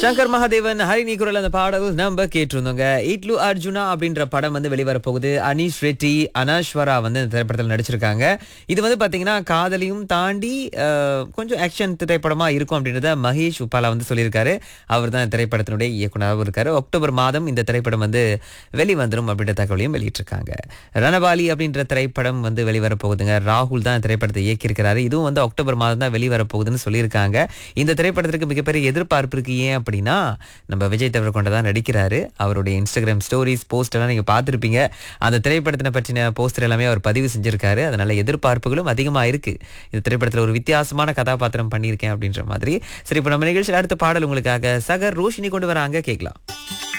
சங்கர் மகாதேவன் ஹரிணி குரல் அந்த பாடல் நம்ம கேட்டிருந்தோங்க இட்லு அர்ஜுனா அப்படின்ற படம் வந்து வெளிவர போகுது அனீஷ் ரெட்டி அனாஸ்வரா வந்து இந்த திரைப்படத்தில் நடிச்சிருக்காங்க இது வந்து பாத்தீங்கன்னா காதலையும் தாண்டி அஹ், கொஞ்சம் ஆக்ஷன் திரைப்படமா இருக்கும் அப்படின்றத மகேஷ் உப்பாலா வந்து சொல்லியிருக்காரு அவர் தான் திரைப்படத்தினுடைய இயக்குனராகவும் இருக்காரு அக்டோபர் மாதம் இந்த திரைப்படம் வந்து வெளிவந்துரும் அப்படின்ற தகவலையும் வெளியிட்டிருக்காங்க ரணபாலி அப்படின்ற திரைப்படம் வந்து வெளிவர போகுதுங்க ராகுல் தான் இந்த திரைப்படத்தை இயக்கியிருக்கிறாரு இதுவும் வந்து அக்டோபர் மாதம் தான் வெளிவர போகுதுன்னு சொல்லியிருக்காங்க இந்த திரைப்படத்திற்கு மிகப்பெரிய எதிர்பார்ப்பு இருக்கு ஏன் அப்படின்னா நம்ம விஜய் தேவரகொண்ட தான் நடிக்கிறாரு அவருடைய இன்ஸ்டாகிராம் ஸ்டோரிஸ் போஸ்ட் எல்லாம் நீங்க பார்த்திருப்பீங்க அந்த திரைப்படத்தினை பற்றின போஸ்டர் எல்லாமே அவர் பதிவு செஞ்சிருக்காரு அதனால எதிர்பார்ப்புகளும் அதிகமா இருக்கு இந்த திரைப்படத்துல ஒரு வித்தியாசமான கதாபாத்திரம் பண்ணியிருக்கேன் அப்படின்ற மாதிரி சரி இப்போ நம்ம நிகழ்ச்சியில் அடுத்த பாடல் உங்களுக்காக சகர் ரோஷினி கொண்டு வராங்க கேட்கலாம்